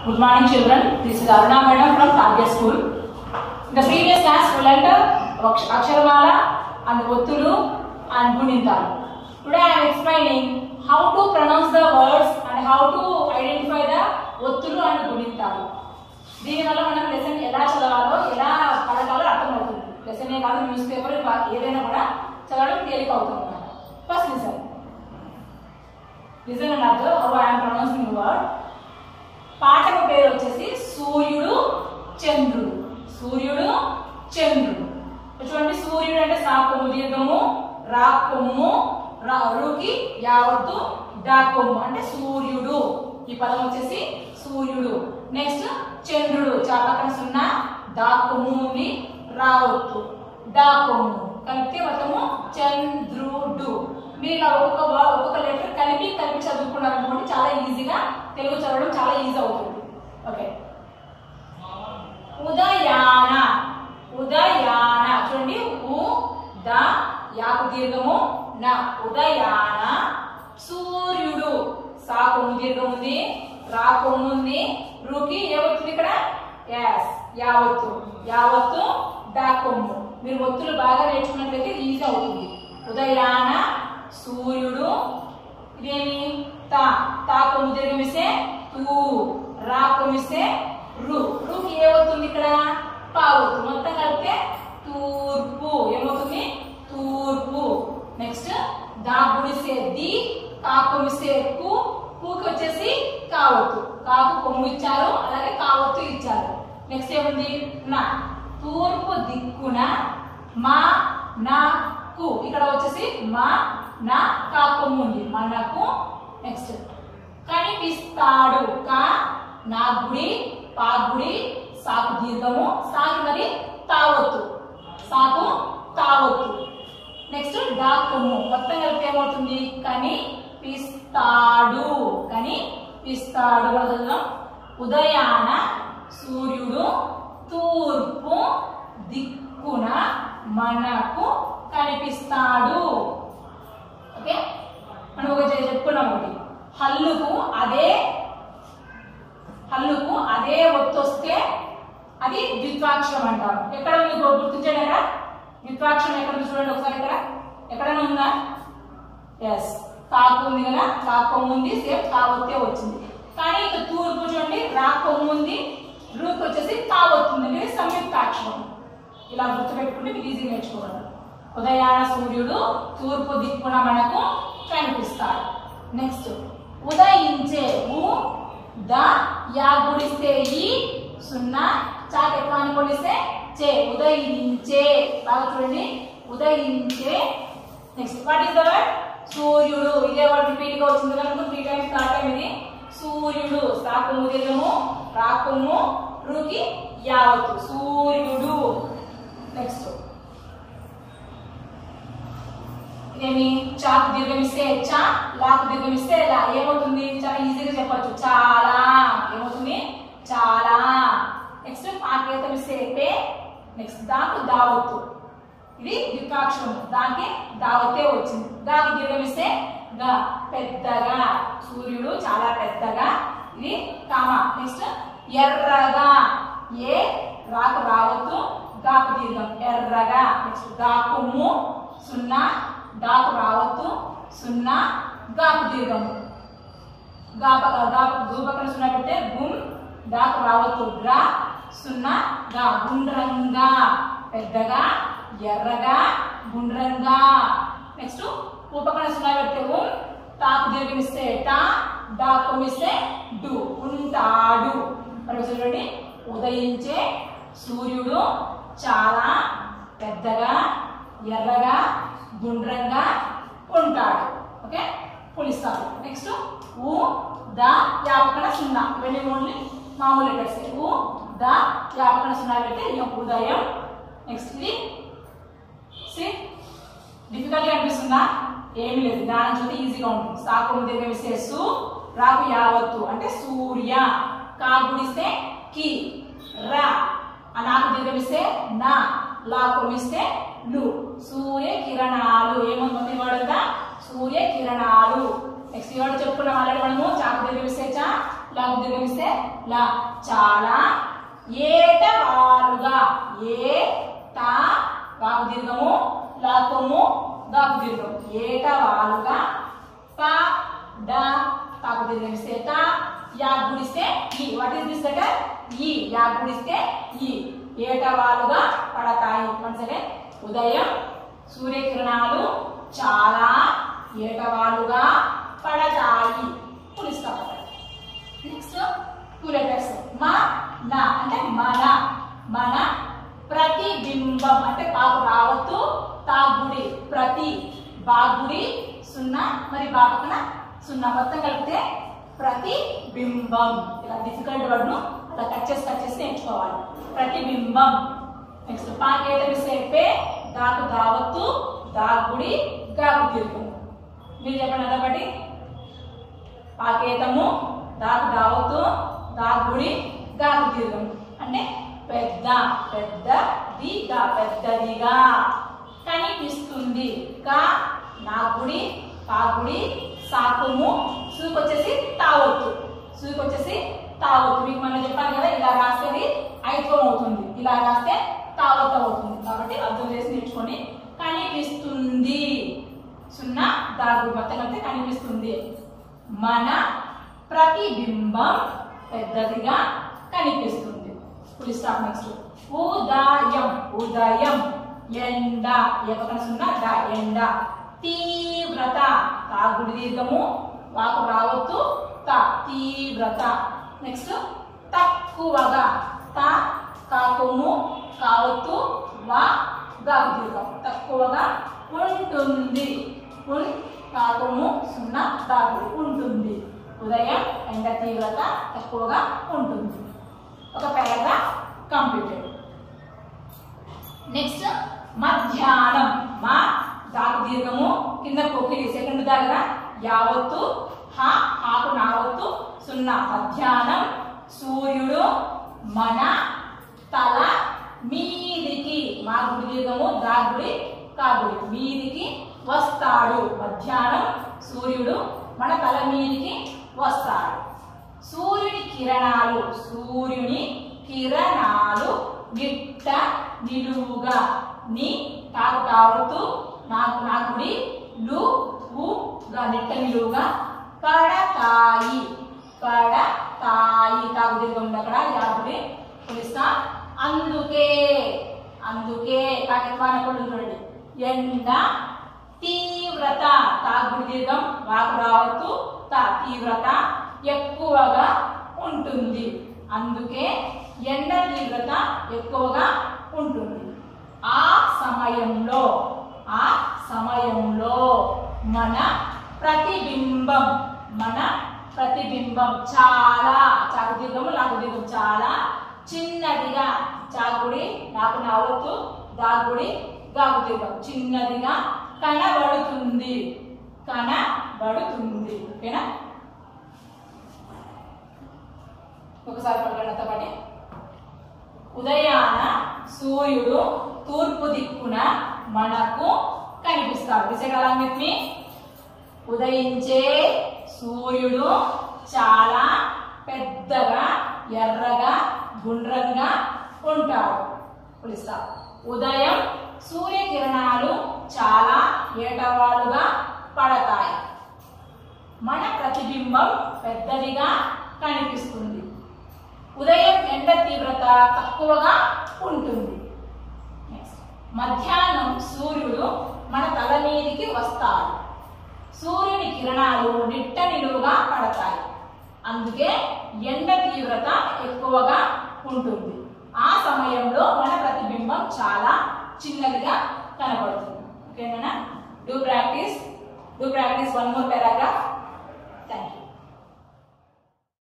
Good morning children. This is Aruna madam from Target School. In the previous class we learned Aksh- Aksharamala and Ottulu and Gunintalu. Today I am explaining how to pronounce the words and how to identify the Ottulu and Gunintalu. దీనివల్ల మనం lesson ఎలా చదవాలో ఎలా పలకాలో అర్థమవుతుంది లెసనే కాదు news paper ఏదైనా కూడా చదవడం తేలిక అవుతుంది అన్నమాట ఫస్ట్ లిసన్ లిసన్ అండ్ అర్థం హౌ ఐఎమ్ ప్రొనౌన్సింగ్ వర్డ్ పాఠక పేరు వచ్చేసి సూర్యుడు చంద్రుడు సూర్యుడు చంద్రుడు చూడండి సూర్యుడు అంటే సా కొమ్ము దీర్ఘము రా కొమ్ము రా రుకి యావత్తు డా కొమ్ము అంటే సూర్యుడు ఈ పదం వచ్చేసి సూర్యుడు నెక్స్ట్ చంద్రుడు చా పక్కన సున్నా దా కొమ్ము ఉంది రావత్తు డా కొమ్ము కలిపితే మొత్తము చంద్రుడు మీరు ఇలా ఒక్కొక్క వ- ఒక్కొక్క లెటర్ కలిపి కలిపి చదువుకున్నారు అనుకోండి చాలా ఈజీగా తెలుగు చదవడం చాలా ఈజీ అవుతుంది ఓకే ఉదయాన ఉదయాన చూడండి ఉ ద యాకు దీర్ఘము న ఉదయాన సూర్యుడు సా కొమ్ము దీర్ఘం ఉంది రా కొమ్ము ఉంది రుకి ఏమవుతుంది ఇక్కడ ఎస్ యావత్తు యావత్తు డా కొమ్ము మీరు ఒత్తులు బాగా నేర్చుకున్నట్లయితే ఈజీ అవుతుంది ఉదయాన సూర్యుడు ఇదేమి తా తా కొమ్ము దీర్ఘమిస్తే తూ రా కొమ్మిస్తే రు రుకి ఏమవుతుంది ఇక్కడ పావుతు మొత్తం కలిపితే తూర్పు ఏమవుతుంది తూర్పు నెక్స్ట్ దా గుడిసే ది కా కొమ్మిస్తే కు కూకి వచ్చేసి కావత్తు కాకు కొమ్ము ఇచ్చారు అలాగే కావత్తు ఇచ్చారు నెక్స్ట్ ఏముంది నా తూర్పు దిక్కున మా నా కు ఇక్కడ వచ్చేసి మా నా కా కొమ్ము ఉంది మనకు నెక్స్ట్ కనిపిస్తాడు కా నా గుడి పా గుడి సాకు దీర్ఘము సాకి మరి తావత్తు సాకు తావత్తు నెక్స్ట్ డా కొమ్ము మొత్తం కలిపి ఏమవుతుంది కని పిస్తాడు కని పిస్తాడు మనం చదువుదాం. ఉదయాన సూర్యుడు తూర్పు దిక్కున మనకు కనిపిస్తాడు ఓకే మనం ఒక చె- చెప్పుకున్నాం ఒకటి హల్లుకు అదే హల్లుకు అదే ఒత్తు వస్తే అది ద్విత్వాక్షరం అంటారు ఎక్కడ ఉంది గో- గుర్తించండి అక్కడ ద్విత్వాక్షరం ఎక్కడ ఉంది చూడండి ఒకసారి ఇక్కడ ఎక్కడైనా ఉందా ఎస్ కాకు ఉంది కదా కాకొమ్ము ఉంది సేమ్ కావొత్తే వచ్చింది కానీ ఇక తూర్పు చూడండి రా కొమ్ము ఉంది రూకి వచ్చేసి కావొత్తుంది ఇది సంయుక్తాక్షరం ఇలా గుర్తుపెట్టుకుంటే మీరు ఈజీ నేర్చుకోగలరు ఉదయాన సూర్యుడు తూర్పు దిక్కున మనకు కనిపిస్తాడు నెక్స్ట్ ఉదయించే ఉ ద యా గుడిస్తే ఈ సున్నా చాట్ ఎక్కువ అని కొలిస్తే చే ఉదయించే బాగా చూడండి ఉదయించే next what is the word సూర్యుడు ఇదే వర్డ్ రిపీట్ గా వచ్చింది కనుక త్రీ టైమ్స్ స్టార్ట్ అయింది సూర్యుడు సాకుము దీర్ఘము రాకుము రుకి యావత్తు సూర్యుడు నెక్స్ట్ ఇదేమి చాకు దీర్ఘమిస్తే చా లాకు దీర్ఘమిస్తే లా ఏమవుతుంది చాలా ఈజీగా చెప్పొచ్చు చాలా ఏమవుతుంది చాలా నెక్స్ట్ పాకేతం ఇస్తే పే నెక్స్ట్ దాకు దావత్తు ఇది ద్విపాక్షరం దానికి దావతే వచ్చింది దానికి దీర్ఘమిస్తే గా పెద్దగా సూర్యుడు చాలా పెద్దగా ఇది కామ నెక్స్ట్ ఎర్రగా ఏ రాకు రావద్దు గాకు దీర్ఘం ఎర్రగా నెక్స్ట్ గాకుము సున్నా గాకు రావద్దు సున్నా గాకు దీర్ఘము గా పక్క- గా గు పక్కన సున్నా పెడితే గుమ్ గాకు రావద్దు గ్రా సున్నా గా గుండ్రంగా పెద్దగా ఎర్రగా గుండ్రంగా నెక్స్ట్ ఊ పక్కన సున్నా పెడితే ఉమ్ తాకు దీర్ఘమిస్తే టా డా కొమిస్తే డు ఉంటాడు మరి ఒకసారి చూడండి ఉదయించే సూర్యుడు చాలా పెద్దగా ఎర్రగా గుండ్రంగా ఉంటాడు ఓకే పులిస్తాడు నెక్స్ట్ ఊ ద యాపకన సున్నా ఇవన్నీ ఓన్లీ మామూలు లెటర్స్ ఊ ద యాపకన సున్నా పెడితే ఈ యొక్క ఉదయం నెక్స్ట్ ఇది సి డిఫికల్ట్ అనిపిస్తుందా ఏమీ లేదు దాని చూస్తే ఈజీగా ఉంటుంది సాకు దీర్ఘ విశేషు రాకు యావత్తు అంటే సూర్య కా గుడిస్తే కి రా ఆ నాకు దీర్ఘమిస్తే నా లా కొమిస్తే లు సూర్య కిరణాలు ఏముంది వాడుగా సూర్య కిరణాలు నెక్స్ట్ ఈ వాడు చెప్పుకున్నాం ఆల్రెడీ మనము చాకు దీర్ఘమిస్తే చా లాకు దీర్ఘం ఇస్తే లా చాలా ఏటవాలుగా ఏ తా వాకు దీర్ఘము లాకము దాకు దీర్ఘం ఏటవాలుగా ప డ తాకు దీర్ఘం ఇస్తే తా యా గుడిస్తే ఈ వాట్ ఇస్ దిస్ లెటర్ ఈ యా గుడిస్తే ఈ ఏటవాలుగా పడతాయి వన్స్ అగైన్ ఉదయం సూర్యకిరణాలు చాలా ఏటవాలుగా పడతాయి పులిస్తాం నెక్స్ట్ టూ లెటర్స్ మా నా అంటే మన మన ప్రతిబింబం అంటే పాకు రావత్తు తాగుడి ప్రతి బాగుడి సున్నా మరి బాపకన సున్నా మొత్తం కలిపితే ప్రతిబింబం ఇలా డిఫికల్ట్ వర్డ్ ను అలా కట్ చేసి కట్ చేసి నేర్చుకోవాలి ప్రతిబింబం నెక్స్ట్ పాకేట సేపే దాకు దావత్తు దాగుడి గాకు తీర్పు మీరు చెప్పండి అదొకటి పాకేతము దాకు దావత్తు దాగుడి గాకు తీర్గం అంటే పెద్ద పెద్దదిగా పెద్దదిగా కనిపిస్తుంది కా నా గుడి కాగుడి సాకుము సూకు వచ్చేసి తావొత్తు సూకు వచ్చేసి తావొత్తు మీకు మనం చెప్పాను కదా ఇలా రాసేది ఐత్వం అవుతుంది ఇలా రాస్తే తావొత్తు అవుతుంది కాబట్టి అర్థం చేసి నేర్చుకొని కనిపిస్తుంది సున్నా దాగు మొత్తం కలిపితే కనిపిస్తుంది మన ప్రతిబింబం పెద్దదిగా కనిపిస్తుంది ఫుల్ స్టాప్ నెక్స్ట్ ఉదయం ఉదయం ఎండ ఏ పక్కన సున్నా డా ఎండ తీవ్రత తాగుడి దీర్ఘము వాకు రావద్దు త తీవ్రత నెక్స్ట్ తక్కువగా త కాకుము కావత్తు వా గాకు దీర్ఘం తక్కువగా ఉంటుంది ఉన్ కాకుము సున్నా దాగుడు ఉంటుంది ఉదయం ఎండ తీవ్రత తక్కువగా ఉంటుంది ఒక పారాగ్రాఫ్ కంప్లీటెడ్ నెక్స్ట్ మధ్యాహ్నం మా దాకు దీర్ఘము కింద పొక్కిలి సెకండ్ దగ్గర యావత్తు హ హాకు నావత్తు సున్నా మధ్యాహ్నం సూర్యుడు మన తల మీదికి మా గుడి దీర్ఘము దాగుడి కాగుడి మీదికి వస్తాడు మధ్యాహ్నం సూర్యుడు మన తల మీదికి వస్తాడు సూర్యుని కిరణాలు సూర్యుని కిరణాలు గిట్ట నిలువుగా ని తాకు తావుతూ నాకు నాకుడి లు గా నిట్ట నిలువుగా పడతాయి పడతాయి తాగు దిగుగా ఉంది అక్కడ యాగుడి పులిస్తా అందుకే అందుకే కాకిత్వాన కూడా చూడండి ఎండ తీవ్రత తాగుడి దీర్ఘం వాకు రావద్దు తా తీవ్రత ఎక్కువగా ఉంటుంది అందుకే ఎండ తీవ్రత ఎక్కువగా ఉంటుంది ఆ సమయంలో ఆ సమయంలో మన ప్రతిబింబం మన ప్రతిబింబం చాలా చాకు దీర్ఘము లాకు దీర్ఘం చాలా చిన్నదిగా చాకుడి నాకు నవ్వుతూ దాగుడి గాకు దీర్ఘం చిన్నదిగా కనబడుతుంది కనబడుతుంది ఓకేనా ఒకసారి పడగండి అంతా పాటి ఉదయాన సూర్యుడు తూర్పు దిక్కున మనకు కనిపిస్తాడు డిసైడ్ అలాంగ్ విత్ మీ ఉదయించే సూర్యుడు చాలా పెద్దగా ఎర్రగా గుండ్రంగా ఉంటాడు పిలుస్తా ఉదయం సూర్యకిరణాలు చాలా ఏటవాలుగా పడతాయి మన ప్రతిబింబం పెద్దదిగా కనిపిస్తుంది ఉదయం ఎండ తీవ్రత తక్కువగా ఉంటుంది Next. మధ్యాహ్నం సూర్యుడు మన తల మీదికి వస్తాడు సూర్యుని కిరణాలు నిట్ట నిలువుగా పడతాయి అందుకే ఎండ తీవ్రత ఎక్కువగా ఉంటుంది ఆ సమయంలో మన ప్రతిబింబం చాలా చిన్నదిగా కనబడుతుంది ఓకేనా do practice do practice one more paragraph thank you